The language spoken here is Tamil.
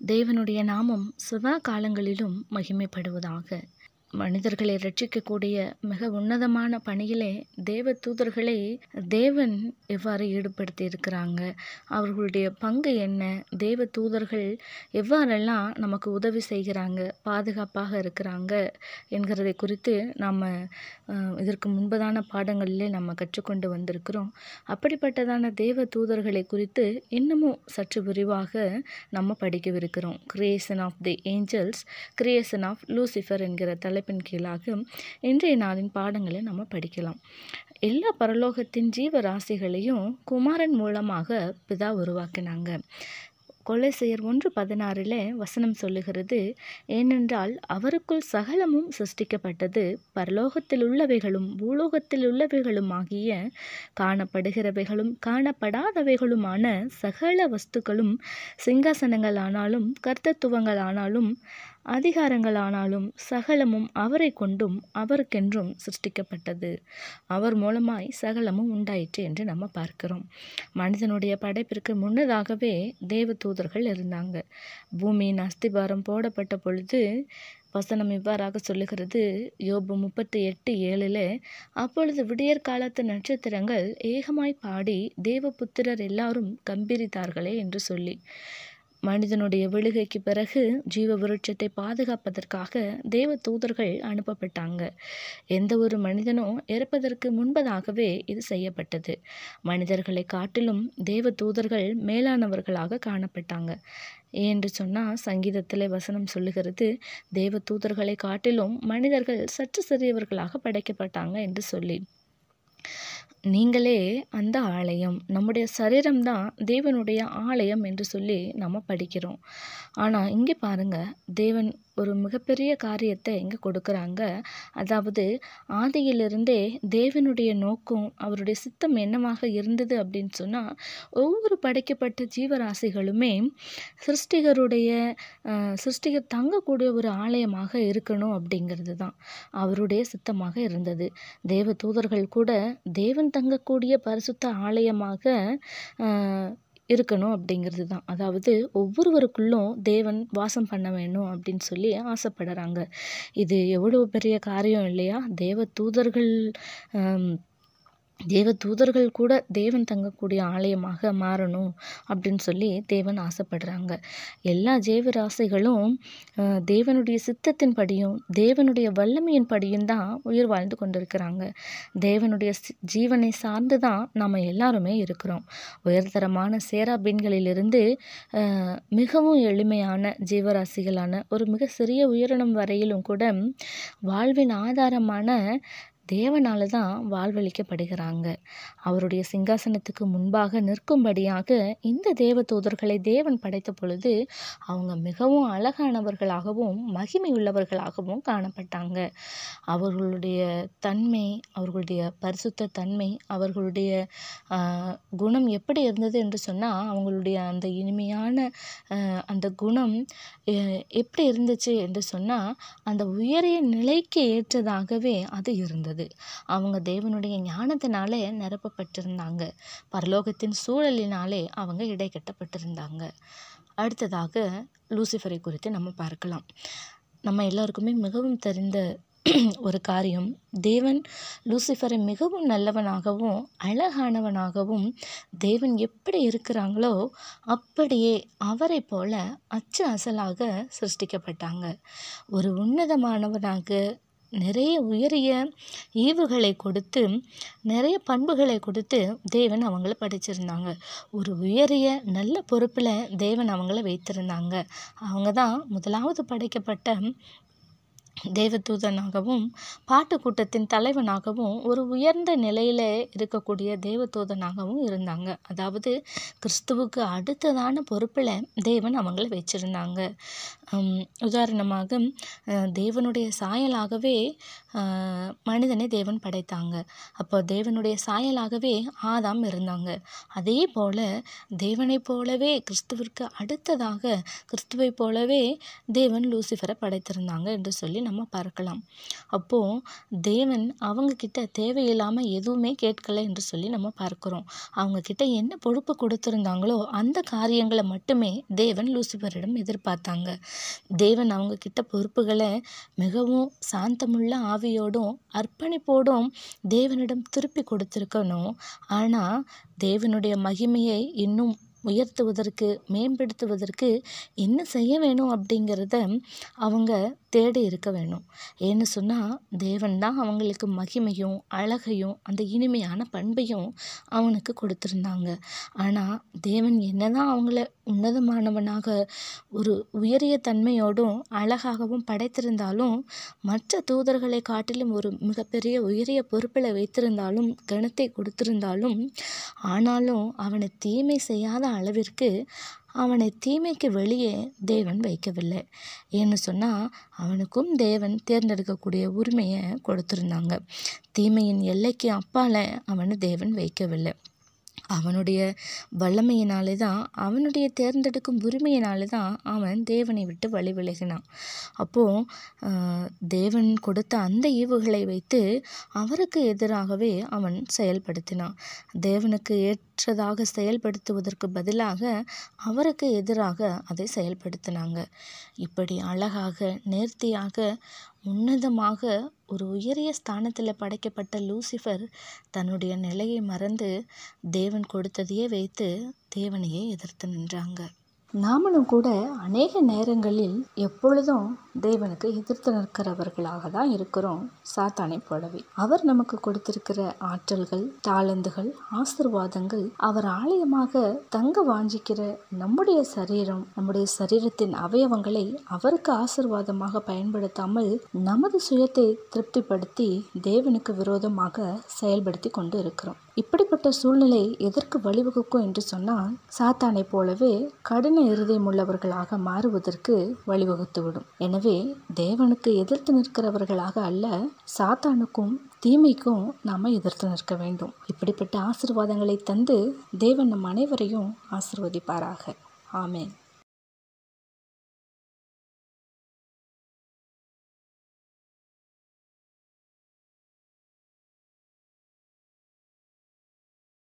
தேவனுடைய நாமம் சதா காலங்களிலும் மகிமைப்படுவதாக மனிதர்களை ரட்சிக்கக்கூடிய மிக உன்னதமான பணியிலே தேவ தூதர்களை தேவன் எவ்வாறு ஈடுபடுத்தி இருக்கிறாங்க அவர்களுடைய பங்கு என்ன தேவ தூதர்கள் எவ்வாறெல்லாம் நமக்கு உதவி செய்கிறாங்க பாதுகாப்பாக இருக்கிறாங்க என்கிறதை குறித்து நாம் இதற்கு முன்பதான பாடங்களிலே நம்ம கற்றுக்கொண்டு வந்திருக்கிறோம் அப்படிப்பட்டதான தேவ தூதர்களை குறித்து இன்னமும் சற்று விரிவாக நம்ம படிக்கவிருக்கிறோம் creation of the angels creation of Lucifer என்கிற தலைப்பின் கீழாக இன்றைய நாளின் பாடங்களை நம்ம படிக்கலாம் எல்லா பரலோகத்தின் ஜீவ ராசிகளையும் குமாரன் மூலமாக பிதா உருவாக்கினாங்க கொலைசெயர் ஒன்று பதினாறில் வசனம் சொல்லுகிறது ஏனென்றால் அவருக்குள் சகலமும் சிருஷ்டிக்கப்பட்டது பரலோகத்தில் உள்ளவைகளும் பூலோகத்தில் உள்ளவைகளும் ஆகிய காணப்படுகிறவைகளும் காணப்படாதவைகளுமான சகல வஸ்துக்களும் சிங்காசனங்களானாலும் கர்த்தத்துவங்களானாலும் அதிகாரங்களானாலும் சகலமும் அவரை கொண்டும் அவருக்கென்றும் சிருஷ்டிக்கப்பட்டது அவர் மூலமாய் சகலமும் உண்டாயிற்று என்று நம்ம பார்க்கிறோம் மனிதனுடைய படைப்பிற்கு முன்னதாகவே தேவ தூதர்கள் இருந்தாங்க பூமியின் அஸ்திபாரம் போடப்பட்ட பொழுது வசனம் இவ்வாறாக சொல்லுகிறது யோபு முப்பத்தி எட்டு ஏழில் அப்பொழுது விடியற் காலத்து நட்சத்திரங்கள் ஏகமாய் பாடி தேவபுத்திரர் எல்லாரும் கம்பீரித்தார்களே என்று சொல்லி மனிதனுடைய விழுகைக்கு பிறகு ஜீவ விருட்சத்தை பாதுகாப்பதற்காக தேவ தூதர்கள் அனுப்பப்பட்டாங்க எந்த ஒரு மனிதனும் இறப்பதற்கு முன்பதாகவே இது செய்யப்பட்டது மனிதர்களை காட்டிலும் தேவ தூதர்கள் மேலானவர்களாக காணப்பட்டாங்க என்று சொன்னால் சங்கீதத்தில் வசனம் சொல்லுகிறது தேவ தூதர்களை காட்டிலும் மனிதர்கள் சற்று சிறியவர்களாக படைக்கப்பட்டாங்க என்று சொல்லி நீங்களே அந்த ஆலயம் நம்முடைய சரீரம்தான் தேவனுடைய ஆலயம் என்று சொல்லி நம்ம படிக்கிறோம் ஆனால் இங்கே பாருங்கள் தேவன் ஒரு மிகப்பெரிய காரியத்தை இங்கே கொடுக்குறாங்க அதாவது ஆதியிலிருந்தே தேவனுடைய நோக்கம் அவருடைய சித்தம் என்னவாக இருந்தது அப்படின்னு சொன்னால் ஒவ்வொரு படைக்கப்பட்ட ஜீவராசிகளுமே சிருஷ்டிகருடைய சிருஷ்டிகர் தங்கக்கூடிய ஒரு ஆலயமாக இருக்கணும் அப்படிங்கிறது தான் அவருடைய சித்தமாக இருந்தது தேவ தூதர்கள் கூட தேவன் தங்கக்கூடிய பரிசுத்த ஆலயமாக இருக்கணும் அப்படிங்கிறது தான் அதாவது ஒவ்வொருவருக்குள்ளும் தேவன் வாசம் பண்ண வேணும் அப்படின்னு சொல்லி ஆசைப்படுறாங்க இது எவ்வளோ பெரிய காரியம் இல்லையா தேவ தூதர்கள் தேவ தூதர்கள் கூட தேவன் தங்கக்கூடிய ஆலயமாக மாறணும் அப்படின்னு சொல்லி தேவன் ஆசைப்படுறாங்க எல்லா ஜீவராசிகளும் தேவனுடைய சித்தத்தின் படியும் தேவனுடைய வல்லமையின் படியும் தான் உயிர் வாழ்ந்து கொண்டிருக்கிறாங்க தேவனுடைய ஜீவனை சார்ந்து தான் நாம் எல்லாருமே இருக்கிறோம் உயர்தரமான சேராபீன்களிலிருந்து மிகவும் எளிமையான ஜீவராசிகளான ஒரு மிக சிறிய உயிரினம் வரையிலும் கூட வாழ்வின் ஆதாரமான தேவனால தான் வாழ்வழிக்கப்படுகிறாங்க அவருடைய சிங்காசனத்துக்கு முன்பாக நிற்கும்படியாக இந்த தேவ தூதர்களை தேவன் படைத்த பொழுது அவங்க மிகவும் அழகானவர்களாகவும் மகிமை உள்ளவர்களாகவும் காணப்பட்டாங்க அவர்களுடைய தன்மை அவர்களுடைய பரிசுத்த தன்மை அவர்களுடைய குணம் எப்படி இருந்தது என்று சொன்னால் அவங்களுடைய அந்த இனிமையான அந்த குணம் எப்படி இருந்துச்சு என்று சொன்னால் அந்த உயரிய நிலைக்கு ஏற்றதாகவே அது இருந்தது அவங்க தேவனுடைய ஞானத்தினாலே நிரப்பப்பட்டிருந்தாங்க பரலோகத்தின் சூழலினாலே அவங்க இடைக்கட்டப்பட்டிருந்தாங்க அடுத்ததாக லூசிஃபரை குறித்து நம்ம பார்க்கலாம் நம்ம எல்லாருக்குமே மிகவும் தெரிந்த ஒரு காரியம் தேவன் லூசிஃபரை மிகவும் நல்லவனாகவும் அழகானவனாகவும் தேவன் எப்படி இருக்கிறாங்களோ அப்படியே அவரை போல அச்சு அசலாக சிருஷ்டிக்கப்பட்டாங்க ஒரு உன்னதமானவனாக நிறைய உயரிய ஈவுகளை கொடுத்து நிறைய பண்புகளை கொடுத்து தேவன் அவங்கள படிச்சிருந்தாங்க ஒரு உயரிய நல்ல பொறுப்பில் தேவன் அவங்கள வைத்திருந்தாங்க அவங்க தான் முதலாவது படைக்கப்பட்ட தேவதூதனாகவும் பாட்டு கூட்டத்தின் தலைவனாகவும் ஒரு உயர்ந்த நிலையில் இருக்கக்கூடிய தேவதூதனாகவும் இருந்தாங்க அதாவது கிறிஸ்துவுக்கு அடுத்ததான பொறுப்பில் தேவன் அவங்கள வச்சுருந்தாங்க உதாரணமாக தேவனுடைய சாயலாகவே மனிதனை தேவன் படைத்தாங்க அப்போ தேவனுடைய சாயலாகவே ஆதாம் இருந்தாங்க அதே போல் தேவனைப் போலவே கிறிஸ்துவிற்கு அடுத்ததாக கிறிஸ்துவை போலவே தேவன் லூசிஃபரை படைத்திருந்தாங்க என்று சொல்லி நம்ம பார்க்கலாம் அப்போது தேவன் அவங்க கிட்ட தேவையில்லாமல் எதுவுமே கேட்கல என்று சொல்லி நம்ம பார்க்கிறோம் அவங்க கிட்ட என்ன பொறுப்பு கொடுத்துருந்தாங்களோ அந்த காரியங்களை மட்டுமே தேவன் லூசிபரிடம் எதிர்பார்த்தாங்க தேவன் அவங்க கிட்ட பொறுப்புகளை மிகவும் சாந்தமுள்ள ஆவியோடும் அர்ப்பணிப்போடும் தேவனிடம் திருப்பி கொடுத்துருக்கணும் ஆனால் தேவனுடைய மகிமையை இன்னும் உயர்த்துவதற்கு மேம்படுத்துவதற்கு என்ன செய்ய வேணும் அப்படிங்கிறத அவங்க தேடி இருக்க வேணும் ஏன்னு சொன்னால் தேவன் தான் அவங்களுக்கு மகிமையும் அழகையும் அந்த இனிமையான பண்பையும் அவனுக்கு கொடுத்துருந்தாங்க ஆனால் தேவன் என்னதான் அவங்கள உன்னதமானவனாக ஒரு உயரிய தன்மையோடும் அழகாகவும் படைத்திருந்தாலும் மற்ற தூதர்களை காட்டிலும் ஒரு மிகப்பெரிய உயரிய பொறுப்பில் வைத்திருந்தாலும் கணத்தை கொடுத்திருந்தாலும் ஆனாலும் அவனை தீமை செய்யாத அளவிற்கு அவனை தீமைக்கு வெளியே தேவன் வைக்கவில்லை ஏன்னு சொன்னால் அவனுக்கும் தேவன் தேர்ந்தெடுக்கக்கூடிய உரிமையை கொடுத்துருந்தாங்க தீமையின் எல்லைக்கு அப்பால் அவனை தேவன் வைக்கவில்லை அவனுடைய வல்லமையினாலே தான் அவனுடைய தேர்ந்தெடுக்கும் உரிமையினாலே தான் அவன் தேவனை விட்டு வழி விலகினான் அப்போது தேவன் கொடுத்த அந்த ஈவுகளை வைத்து அவருக்கு எதிராகவே அவன் செயல்படுத்தினான் தேவனுக்கு ஏற்றதாக செயல்படுத்துவதற்கு பதிலாக அவருக்கு எதிராக அதை செயல்படுத்தினாங்க இப்படி அழகாக நேர்த்தியாக உன்னதமாக ஒரு உயரிய ஸ்தானத்தில் படைக்கப்பட்ட லூசிஃபர் தன்னுடைய நிலையை மறந்து தேவன் கொடுத்ததையே வைத்து தேவனையே எதிர்த்து நின்றாங்க நாமளும் கூட அநேக நேரங்களில் எப்பொழுதும் தேவனுக்கு எதிர்த்து நிற்கிறவர்களாக தான் இருக்கிறோம் சாத்தானை போலவே அவர் நமக்கு கொடுத்திருக்கிற ஆற்றல்கள் தாளந்துகள் ஆசிர்வாதங்கள் அவர் ஆலயமாக தங்க வாஞ்சிக்கிற நம்முடைய சரீரம் நம்முடைய சரீரத்தின் அவயவங்களை அவருக்கு ஆசிர்வாதமாக பயன்படுத்தாமல் நமது சுயத்தை திருப்திப்படுத்தி தேவனுக்கு விரோதமாக செயல்படுத்தி கொண்டு இருக்கிறோம் இப்படிப்பட்ட சூழ்நிலை எதற்கு வழிவகுக்கும் என்று சொன்னால் சாத்தானை போலவே கடின இருதயம் உள்ளவர்களாக மாறுவதற்கு வழிவகுத்துவிடும் எனவே தேவனுக்கு எதிர்த்து நிற்கிறவர்களாக அல்ல சாத்தானுக்கும் தீமைக்கும் நாம் எதிர்த்து நிற்க வேண்டும் இப்படிப்பட்ட ஆசிர்வாதங்களை தந்து தேவன் நம் அனைவரையும் ஆசிர்வதிப்பாராக ஆமேன்